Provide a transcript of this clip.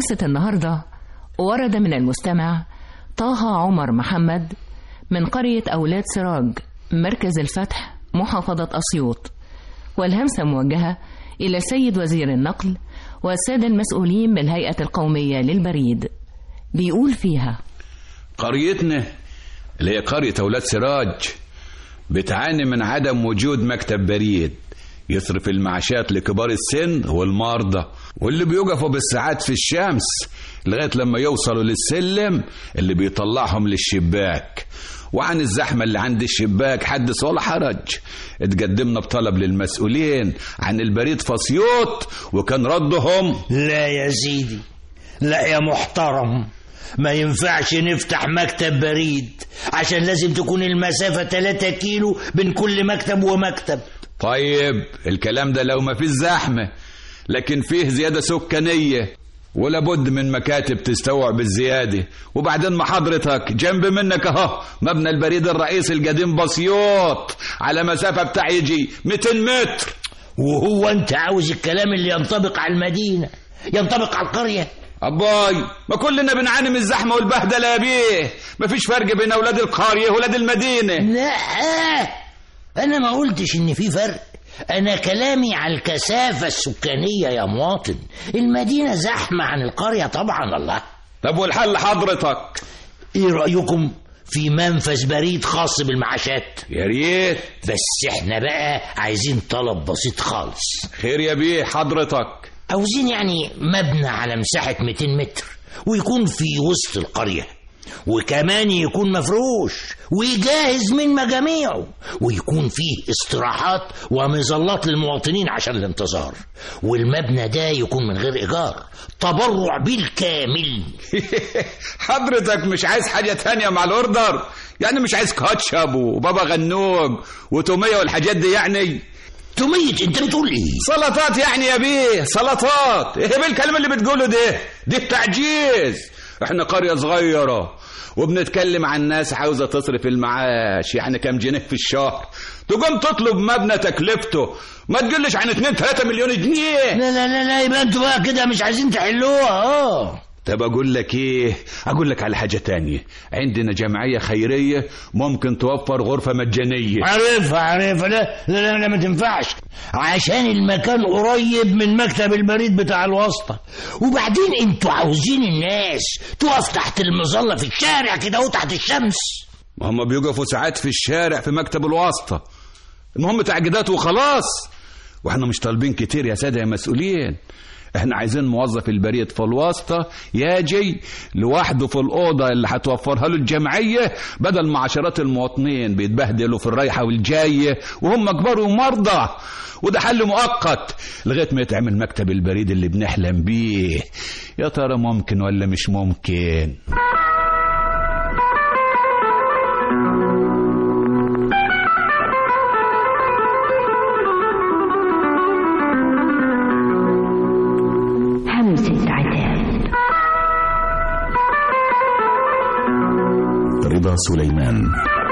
همسة النهاردة ورد من المستمع طه عمر محمد من قرية أولاد سراج مركز الفتح محافظة أسيوط والهمسة موجهة إلى السيد وزير النقل والسادة المسؤولين بالهيئة القومية للبريد بيقول فيها قريتنا اللي هي قرية أولاد سراج بتعاني من عدم وجود مكتب بريد يصرف المعاشات لكبار السن والمرضى واللي بيوقفوا بالساعات في الشمس لغاية لما يوصلوا للسلم اللي بيطلعهم للشباك وعن الزحمة اللي عند الشباك حدث ولا حرج اتقدمنا بطلب للمسؤولين عن البريد فسيوط وكان ردهم لا يا سيدي لا يا محترم ما ينفعش نفتح مكتب بريد عشان لازم تكون المسافة 3 كيلو بين كل مكتب ومكتب طيب الكلام ده لو ما فيش زحمة لكن فيه زيادة سكانية ولا بد من مكاتب تستوعب الزيادة وبعدين ما حضرتك جنب منك اهو مبنى البريد الرئيسي القديم بسيوط على مسافة بتاع يجي 200 متر وهو انت عاوز الكلام اللي ينطبق على المدينة ينطبق على القرية أباي ما كلنا بنعاني من الزحمة والبهدلة يا بيه مفيش فرق بين أولاد القرية وأولاد المدينة لا انا ما قلتش ان في فرق انا كلامي على الكثافة السكانية يا مواطن المدينة زحمة عن القرية طبعا الله طب والحل حضرتك ايه رأيكم في منفذ بريد خاص بالمعاشات يا ريت بس احنا بقى عايزين طلب بسيط خالص خير يا بيه حضرتك عاوزين يعني مبنى على مساحة 200 متر ويكون في وسط القرية وكمان يكون مفروش وجاهز من مجاميعه ويكون فيه استراحات ومظلات للمواطنين عشان الانتظار والمبنى ده يكون من غير إيجار تبرع بالكامل حضرتك مش عايز حاجة تانية مع الأوردر يعني مش عايز كاتشب وبابا غنوج وتومية والحاجات دي يعني تومية انت بتقول ايه سلطات يعني يا بيه سلطات ايه بالكلمة اللي بتقوله ده دي التعجيز احنا قرية صغيرة وبنتكلم عن ناس عاوزة تصرف المعاش يعني كام جنيه في الشهر تقوم تطلب مبنى تكلفته ما تقلش عن 2 3 مليون جنيه لا لا لا لا يبقى انتوا بقى كده مش عايزين تحلوها اه طب اقول لك ايه اقول لك على حاجه تانية عندنا جمعيه خيريه ممكن توفر غرفه مجانيه عارفها عارفها لا لا لا, لا ما تنفعش عشان المكان قريب من مكتب البريد بتاع الواسطة وبعدين انتوا عاوزين الناس تقف تحت المظلة في الشارع كده اهو تحت الشمس ما هم بيقفوا ساعات في الشارع في مكتب الواسطه المهم تعقيدات وخلاص واحنا مش طالبين كتير يا ساده يا مسؤولين احنا عايزين موظف البريد في الواسطة يجي لوحده في الأوضة اللي هتوفرها له الجمعية بدل ما عشرات المواطنين بيتبهدلوا في الرايحة والجاية وهم كبار ومرضى وده حل مؤقت لغاية ما يتعمل مكتب البريد اللي بنحلم بيه يا ترى ممكن ولا مش ممكن همسة عتاب رضا سليمان